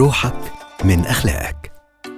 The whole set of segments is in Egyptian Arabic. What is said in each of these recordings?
روحك من أخلاقك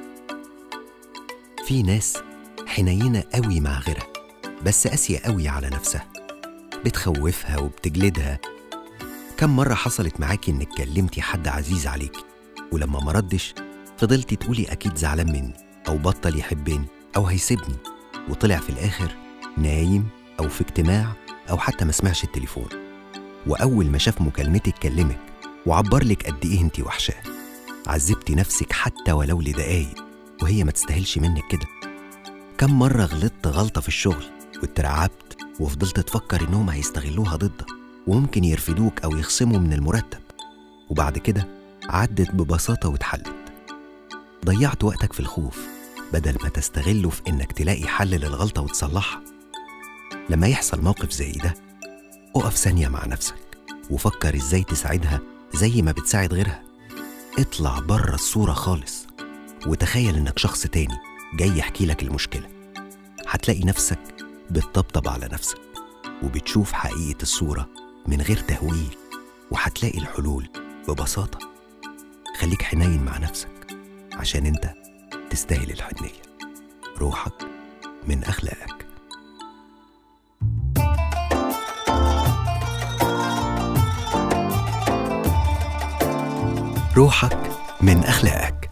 في ناس حنينة قوي مع غيرها بس قاسية قوي على نفسها بتخوفها وبتجلدها كم مرة حصلت معاكي إنك كلمتي حد عزيز عليكي ولما ما ردش فضلتي تقولي أكيد زعلان مني أو بطل يحبني أو هيسيبني وطلع في الآخر نايم أو في اجتماع أو حتى ما سمعش التليفون وأول ما شاف مكالمتك كلمك وعبر لك قد إيه أنتي وحشاه عذبتي نفسك حتى ولو لدقايق وهي ما تستاهلش منك كده كم مرة غلطت غلطة في الشغل واترعبت وفضلت تفكر إنهم هيستغلوها ضدك وممكن يرفدوك أو يخصموا من المرتب وبعد كده عدت ببساطة واتحلت ضيعت وقتك في الخوف بدل ما تستغله في إنك تلاقي حل للغلطة وتصلحها لما يحصل موقف زي ده اقف ثانية مع نفسك وفكر إزاي تساعدها زي ما بتساعد غيرها اطلع بره الصورة خالص وتخيل إنك شخص تاني جاي يحكي لك المشكلة هتلاقي نفسك بتطبطب على نفسك وبتشوف حقيقة الصورة من غير تهويل وهتلاقي الحلول ببساطة خليك حنين مع نفسك عشان انت تستاهل الحنية روحك من أخلاقك روحك من أخلاقك